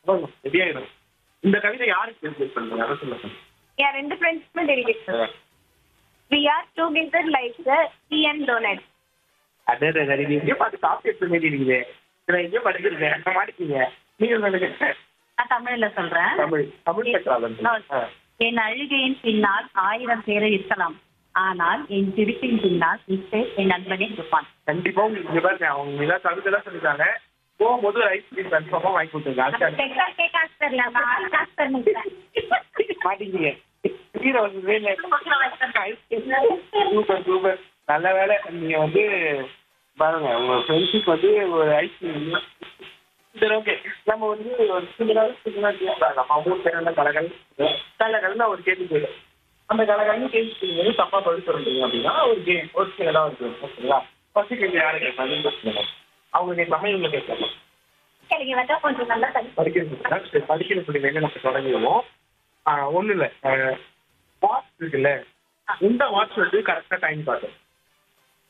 ரெடியாயிடும் இந்த கவிதை யாருக்கு டெடிகேட் பண்ணுங்க அதை சொல்லுங்க என் ரெண்டு ஃப்ரெண்ட்ஸ்க்குமே dedicate we are together like the tea and donut அதே சரி நீங்க எங்கேயோ பார்த்து காப்பி எடுத்து மாரி இருக்குது நான் எங்கேயோ படிச்சிருக்கேன் நான் மாட்டிக்கீங்க நீங்க சொல்லுங்க நான் தமிழ்ல சொல்றேன் தமிழ் தமிழ் பெற்றாளன் என் அழுகையின் பின்னால் ஆயிரம் பேர் இருக்கலாம் ஆனால் என் சிரிப்பின் பின்னால் நிச்சய என் நண்பனே இருப்பான் கண்டிப்பா உங்களுக்கு இங்க பாருங்க அவங்க ஏதாவது கவிதை எல்லாம் சொல்லிட்டாங்க போகும்போது ஒரு ஐஸ்கிரீம் கன்ஃபார்மா வாங்கி கொடுத்துருங்க அதுக்காக டெக்ஸா கேக் ஆஸ்டர்ல நான் ஆஸ்டர் மாட்டீங்க கீரை வந்து சூப்பர் சூப்பர் நல்ல வேலை நீங்க வந்து பாருங்க உங்க ஃப்ரெண்ட்ஷிப் வந்து ஒரு ஐஸ்கிரீம் சரி ஓகே நம்ம வந்து ஒரு சின்னதாக சின்னதாக கேட்கலாம் நம்ம மூணு பேர் என்ன கலகல் கலகல்னு ஒரு கேள்வி கேட்கும் அந்த கலகல்னு கேள்வி கேட்கும்போது தப்பா பதில் சொல்றீங்க அப்படின்னா ஒரு கேம் ஒரு சின்னதாக இருக்கு ஓகேங்களா ஃபர்ஸ்ட் கேள்வி யாரு கேட்பாங்க அவங்க கேட்பாங்க இவங்க கேட்கலாம் எனக்கு வந்து கொஞ்சம் நல்லா தண்ணி படிக்கிறது சரி படிக்கிற சொல்லி என்ன நம்ம தொடங்கிடுவோம் ஒன்றும் இல்லை வாட்ச் இருக்குல்ல இந்த வாட்ச் வந்து கரெக்டாக டைம் காட்டும்